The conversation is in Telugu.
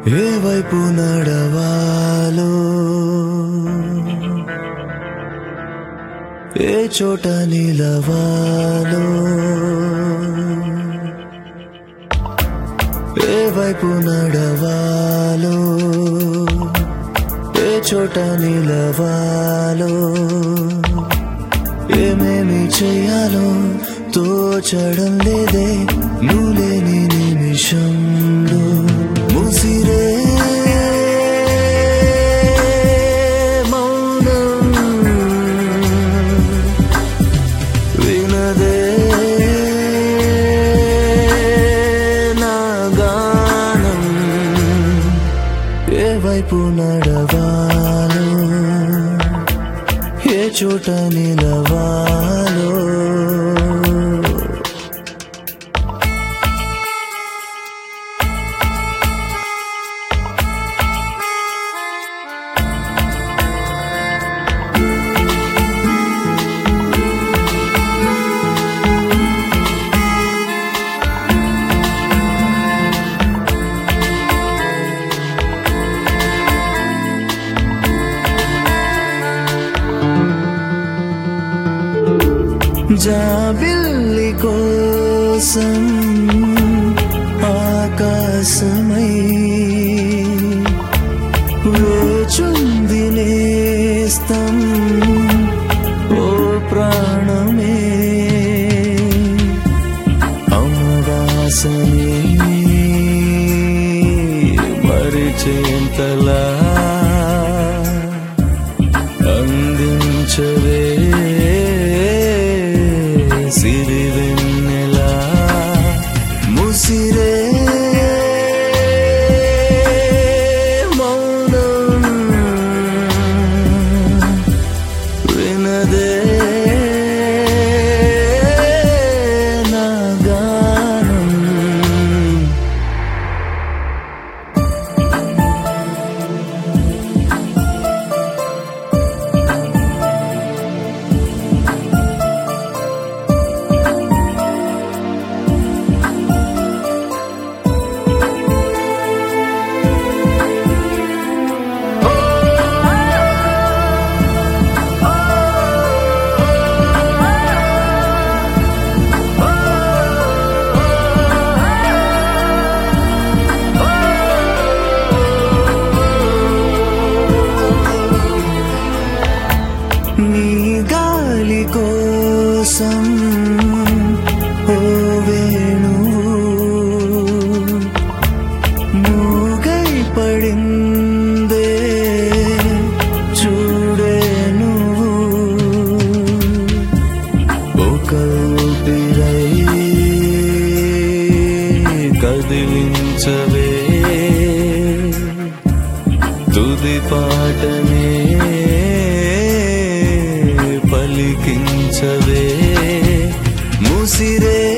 ఏ వైపు నడవాలో ఏ చోట నిలవాలో ఏ వైపు నడవాలో ఏ చోట నిలవాలో ఏమేమి చేయాలో తోచడం లేదే నువ్వు లేని నిమిషంలో ముసిరే మౌనం వినదే నా గానం ఏ వైపు నడవాలో ఏ చోట నిలవాలో జాబిల్లి కోసం ఆకాశమై వేచుంది నేస్తం ఓ ప్రాణమే అమదాసని మరిచేంతలా అందించవే సిరివెన్నెలా ముసిరే మౌనం వినదే నా గానం నీ గాలి కోసం ఓ వేణువు మూగై పడిందే చూడే నువ్వు ఒక ఊపిరై కదిలించవే తుది పాటనే పలికించవే ముసిరే